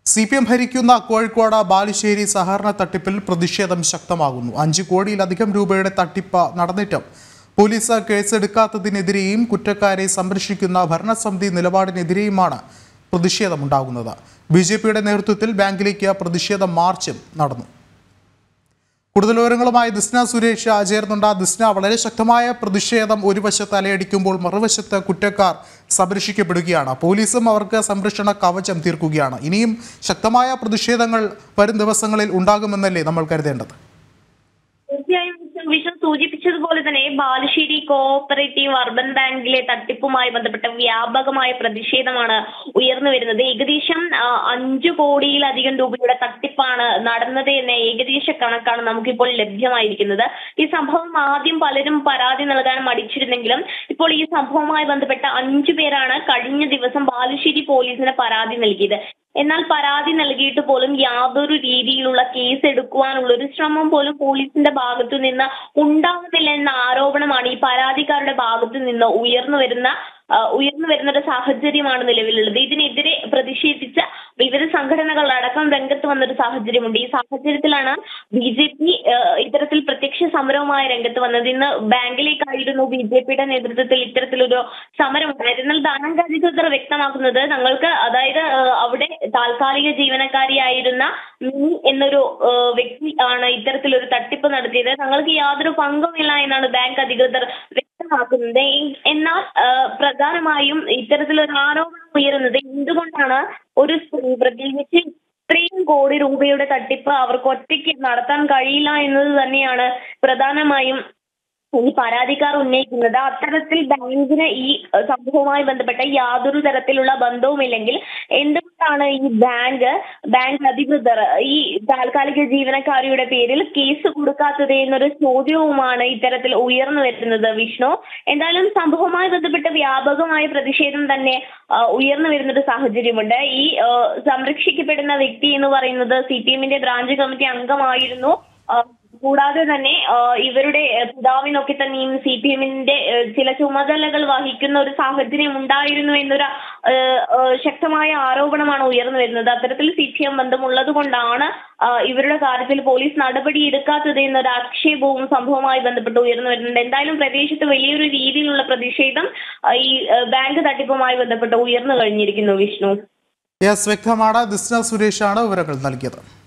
C P M ഭരിക്കുന്ന കോഴിക്കോട് ബാലുശ്ശേരി സഹകരണ തട്ടിപ്പിൽ പ്രതിഷേധം ശക്തമാകുന്നു അഞ്ച് കോടിയിലധികം രൂപയുടെ തട്ടിപ്പ് നടന്നിട്ടും പോലീസ് കേസെടുക്കാത്തതിനെതിരെയും കുറ്റക്കാരെ സംരക്ഷിക്കുന്ന ഭരണസമിതി നിലപാടിനെതിരെയുമാണ് പ്രതിഷേധമുണ്ടാകുന്നത് ബി ജെ പിയുടെ നേതൃത്വത്തിൽ ബാങ്കിലേക്ക് പ്രതിഷേധ മാർച്ചും നടന്നു കൂടുതൽ വിവരങ്ങളുമായി ദിസ്ന സുരേഷ് ചേർന്നുണ്ട് ദിസ്ന വളരെ ശക്തമായ പ്രതിഷേധം ഒരു വശത്ത് അലയടിക്കുമ്പോൾ മറുവശത്ത് കുറ്റക്കാർ സംരക്ഷിക്കപ്പെടുകയാണ് പോലീസും അവർക്ക് സംരക്ഷണ കവചം തീർക്കുകയാണ് ഇനിയും ശക്തമായ പ്രതിഷേധങ്ങൾ വരും ദിവസങ്ങളിൽ ഉണ്ടാകുമെന്നല്ലേ നമ്മൾ കരുതേണ്ടത് തീർച്ചയായും വിഷ്ണു സൂചിപ്പിച്ചതുപോലെ തന്നെ ബാലുശ്ശേരി കോഓപ്പറേറ്റീവ് അർബൻ ബാങ്കിലെ തട്ടിപ്പുമായി ബന്ധപ്പെട്ട വ്യാപകമായ പ്രതിഷേധമാണ് ഉയർന്നു വരുന്നത് ഏകദേശം ആ, അഞ്ചു കോടിയിലധികം രൂപയുടെ തട്ടിപ്പാണ് നടന്നത് എന്ന ഏകദേശ കണക്കാണ് നമുക്കിപ്പോൾ ലഭ്യമായിരിക്കുന്നത് ഈ സംഭവം ആദ്യം പലരും പരാതി നൽകാൻ മടിച്ചിരുന്നെങ്കിലും ഇപ്പോൾ ഈ സംഭവവുമായി ബന്ധപ്പെട്ട അഞ്ചു പേരാണ് കഴിഞ്ഞ ദിവസം ബാലുശ്ശേരി പോലീസിന് പരാതി നൽകിയത് എന്നാൽ പരാതി നൽകിയിട്ട് പോലും യാതൊരു രീതിയിലുള്ള കേസ് എടുക്കുവാനുള്ള ഒരു ശ്രമം പോലും പോലീസിന്റെ ഭാഗത്തു നിന്ന് ഉണ്ടാകുന്നില്ല എന്ന ആരോപണമാണ് ഈ പരാതിക്കാരുടെ ഭാഗത്തു നിന്ന് ഉയർന്നു വരുന്ന ആ, ഉയർന്നു വരുന്ന ഒരു സാഹചര്യമാണ് നിലവിലുള്ളത് ഇതിനെതിരെ പ്രതിഷേധിച്ച വിവിധ സംഘടനകൾ അടക്കം രംഗത്ത് വന്നൊരു സാഹചര്യമുണ്ട് ഈ സാഹചര്യത്തിലാണ് ബി ജെ പി ഇത്തരത്തിൽ പ്രത്യക്ഷ സമരവുമായി രംഗത്ത് വന്നത് ഇന്ന് ബാങ്കിലേക്കായിരുന്നു ബി ജെ പിയുടെ നേതൃത്വത്തിൽ ഇത്തരത്തിലൊരു സമരം ഉണ്ടായത് എന്നാൽ ബാങ്ക് അധികൃതർ വ്യക്തമാക്കുന്നത് ഞങ്ങൾക്ക് അതായത് ആ, അവിടെ താൽക്കാലിക ജീവനക്കാരിയായിരുന്ന മിനി എന്നൊരു ആ, വ്യക്തി ആണ് ഇത്തരത്തിലൊരു തട്ടിപ്പ് നടത്തിയത് ഞങ്ങൾക്ക് യാതൊരു പങ്കുമില്ല എന്നാണ് ബാങ്ക് അധികൃതർ വ്യക്തമാക്കുന്നത് എ- എന്നാൽ ആ, പ്രധാനമായും ഇത്തരത്തിലൊരു ആരോപണം ഉയരുന്നത് എന്തുകൊണ്ടാണ് ഒരു സ്ത്രീ പ്രത്യേകിച്ച് ഇത്രയും കോടി രൂപയുടെ തട്ടിപ്പ് അവർക്ക് ഒറ്റയ്ക്ക് നടത്താൻ കഴിയില്ല എന്നത് തന്നെയാണ് പ്രധാനമായും ഈ പരാതിക്കാർ ഉന്നയിക്കുന്നത് അത്തരത്തിൽ ബാങ്കിന് ഈ അഹ്, സംഭവവുമായി ബന്ധപ്പെട്ട യാതൊരു തരത്തിലുള്ള ബന്ധവുമില്ലെങ്കിൽ എന്തുകൊണ്ടാണ് ഈ ബാങ്ക് ബാങ്ക് അധികൃതർ ഈ താൽക്കാലിക ജീവനക്കാരിയുടെ പേരിൽ കേസ് കൊടുക്കാത്തത് എന്നൊരു ചോദ്യവുമാണ് ഇത്തരത്തിൽ ഉയർന്നു വരുന്നത് വിഷ്ണു എന്തായാലും സംഭവവുമായി ബന്ധപ്പെട്ട വ്യാപകമായ പ്രതിഷേധം തന്നെ ആ, ഉയർന്നു വരുന്നൊരു സാഹചര്യമുണ്ട് ഈ ആ, സംരക്ഷിക്കപ്പെടുന്ന വ്യക്തി എന്ന് പറയുന്നത് സി പി എമ്മിന്റെ ബ്രാഞ്ച് കമ്മിറ്റി അംഗമായിരുന്നു ആ, കൂടാതെ തന്നെ ആ, ഇവരുടെ ആ, പിതാവിനൊക്കെ തന്നെയും സി പി എമ്മിന്റെ ചില ചുമതലകൾ വഹിക്കുന്ന ഒരു സാഹചര്യം ഉണ്ടായിരുന്നു എന്നൊരു ആ, ആ, ശക്തമായ ആരോപണമാണ് ഉയർന്നു വരുന്നത് അത്തരത്തിൽ സി പി എം ബന്ധമുള്ളത് കൊണ്ടാണ് ആ, ഇവരുടെ കാര്യത്തിൽ പോലീസ് നടപടി എടുക്കാത്തത് എന്നൊരു ആക്ഷേപവും സംഭവവുമായി ബന്ധപ്പെട്ട് ഉയർന്നു വരുന്നുണ്ട് എന്തായാലും പ്രദേശത്ത് വലിയൊരു രീതിയിലുള്ള പ്രതിഷേധം ആ, ഈ ആ, ബാങ്ക് തട്ടിപ്പുമായി ബന്ധപ്പെട്ട് ഉയർന്നു കഴിഞ്ഞിരിക്കുന്നു വിഷ്ണു യെസ് വ്യക്തമാണ് ദിസ്ന സുരേഷാണ് വിവരങ്ങൾ നൽകിയത്